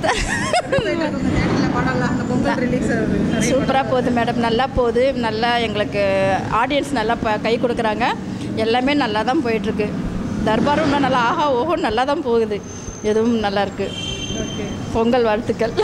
சூப்பராக போகுது மேடம் நல்லா போகுது நல்லா எங்களுக்கு ஆடியன்ஸ் நல்லா ப கை கொடுக்குறாங்க எல்லாமே நல்லா தான் போயிட்டுருக்கு தர்பாரும் இன்னும் நல்லா ஆஹா ஓஹோ நல்லா தான் போகுது எதுவும் நல்லா இருக்கு பொங்கல் வாழ்த்துக்கள்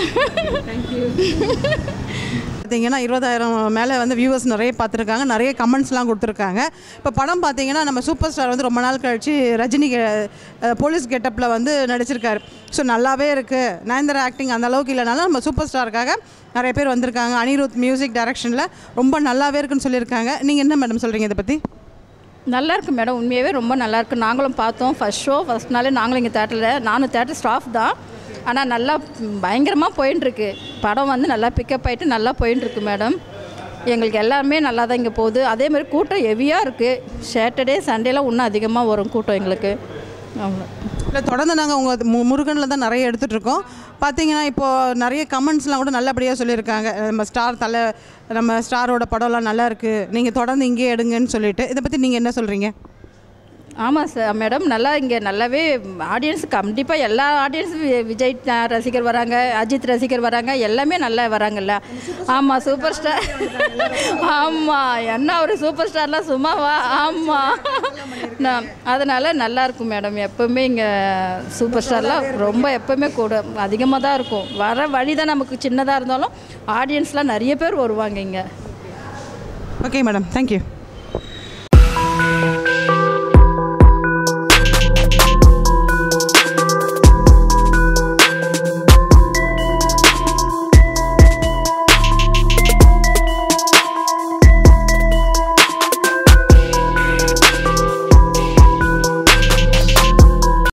பார்த்தீங்கன்னா இருபதாயிரம் மேலே வந்து வியூவர்ஸ் நிறைய பார்த்துருக்காங்க நிறைய கமெண்ட்ஸ்லாம் கொடுத்துருக்காங்க இப்போ படம் பார்த்தீங்கன்னா நம்ம சூப்பர் ஸ்டார் வந்து ரொம்ப நாள் கழிச்சு ரஜினி கெ- அஹ் போலீஸ் கெட்டப்பில் வந்து நடிச்சிருக்காரு ஸோ நல்லாவே இருக்குது நயன்தாரா ஆக்டிங் அந்த அளவுக்கு இல்லைனாலும் நம்ம சூப்பர் ஸ்டாருக்காக நிறைய பேர் வந்திருக்காங்க அனிருத் மியூசிக் டைரக்ஷனில் ரொம்ப நல்லாவே இருக்குன்னு சொல்லியிருக்காங்க நீங்கள் என்ன மேடம் சொல்கிறீங்க இதை பற்றி நல்லா இருக்கு மேடம் உண்மையாகவே ரொம்ப நல்லா இருக்கு நாங்களும் பார்த்தோம் ஃபர்ஸ்ட் ஷோ ஃபர்ஸ்ட் நாளே நாங்களும் இங்கே தேட்டரில் நானும் தேட்டர் ஸ்டாஃப் தான் ஆனால் நல்லா பயங்கரமாக போயின்ட்டுருக்கு படம் வந்து நல்லா பிக்கப் ஆகிட்டு நல்லா போயின்ட்டுருக்கு மேடம் எங்களுக்கு எல்லாமே நல்லா தான் இங்கே போகுது அதே மாதிரி கூட்டம் ஹெவியாக இருக்குது சாட்டர்டே சண்டேலாம் இன்னும் அதிகமாக வரும் கூட்டம் எங்களுக்கு அவ்வளோ இல்லை தொடர்ந்து நாங்கள் உங்கள் மு முருகனில் தான் நிறைய எடுத்துகிட்டு இருக்கோம் பார்த்தீங்கன்னா இப்போது நிறைய கமெண்ட்ஸ்லாம் கூட நல்லபடியாக சொல்லியிருக்காங்க நம்ம ஸ்டார் தலை நம்ம ஸ்டாரோட படம்லாம் நல்லா இருக்குது நீங்கள் தொடர்ந்து இங்கேயே எடுங்கன்னு சொல்லிட்டு இதை பற்றி நீங்கள் என்ன சொல்கிறீங்க ஆமாம் சார் மேடம் நல்லா இங்கே நல்லாவே ஆடியன்ஸ் கண்டிப்பாக எல்லா ஆடியன்ஸும் விஜய் த- ரசிகர் வராங்க அஜித் ரசிகர் வராங்க எல்லாமே நல்லா வராங்கல்ல ஆமாம் சூப்பர் ஸ்டார் ஆமாம் என்ன ஒரு சூப்பர் ஸ்டார்லாம் சும்மாவா ஆமாம் நான் அதனால் நல்லா இருக்கும் மேடம் எப்போவுமே இங்கே சூப்பர் ஸ்டார்லாம் ரொம்ப எப்போவுமே கூட அதிகமாக தான் இருக்கும் வர வழி தான் நமக்கு சின்னதாக இருந்தாலும் ஆடியன்ஸ்லாம் நிறைய பேர் வருவாங்க இங்கே ஓகே மேடம் தேங்க்யூ